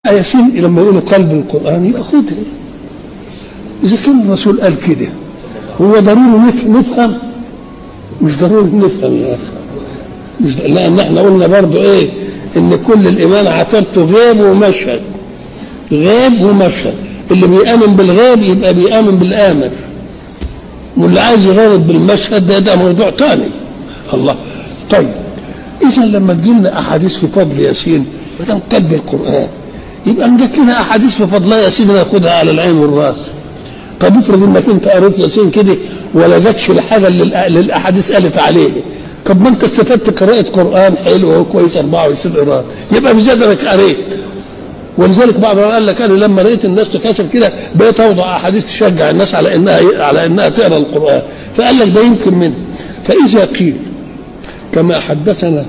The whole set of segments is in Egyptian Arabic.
ياسين لما يقولوا قلب القرآن يبقى خدها إذا كان الرسول قال كده هو ضروري نف- نفهم مش ضروري نفهم يا أخي مش د- لأن احنا قلنا برضو إيه إن كل الإيمان عتبته غيب ومشهد غيب ومشهد اللي بيآمن بالغيب يبقى بيآمن بالآمر واللي عايز يغرد بالمشهد ده ده موضوع تاني الله طيب اذا لما تجي لنا احاديث في فضل ياسين ما دام قلب القران يبقى ان جت لنا احاديث في فضلها ياسين ناخدها على العين والراس طب افرض انك انت قريت ياسين كده ولا جاتش الحاجه اللي الأ- اللي الاحاديث قالت عليه طب ما انت استفدت قراءه قران حلو وكويس 24 قراءه يبقى بزياده انك قريت ولذلك بعض العلماء قال لك انا لما لقيت الناس تكاثر كده بقيت اوضع احاديث تشجع الناس على انها على انها تقرا القران فقال لك ده يمكن منه فاذا قيل كما حدثنا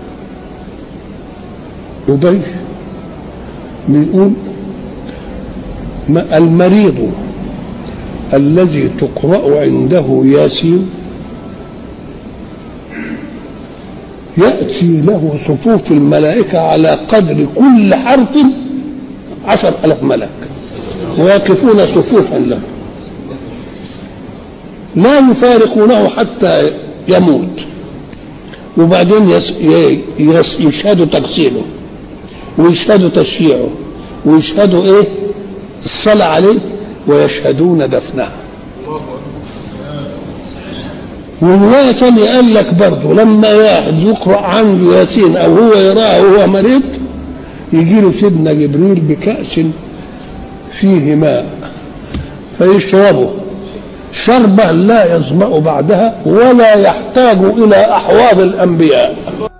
ابي بيقول ما المريض الذي تقرا عنده ياسين يأتي له صفوف الملائكة على قدر كل حرف عشر ألف ملك ويقفون صفوفا له لا يفارقونه حتى يموت وبعدين يس ي- يس يشهدوا تغسيله ويشهدوا تشييعه ويشهدوا ايه الصلاة عليه ويشهدون دفنه ورواية تانية قال لك برضه لما واحد يقرأ عنده ياسين أو هو يراه وهو مريض يجي له سيدنا جبريل بكأس فيه ماء فيشربه شربة لا يظمأ بعدها ولا يحتاج إلى أحواض الأنبياء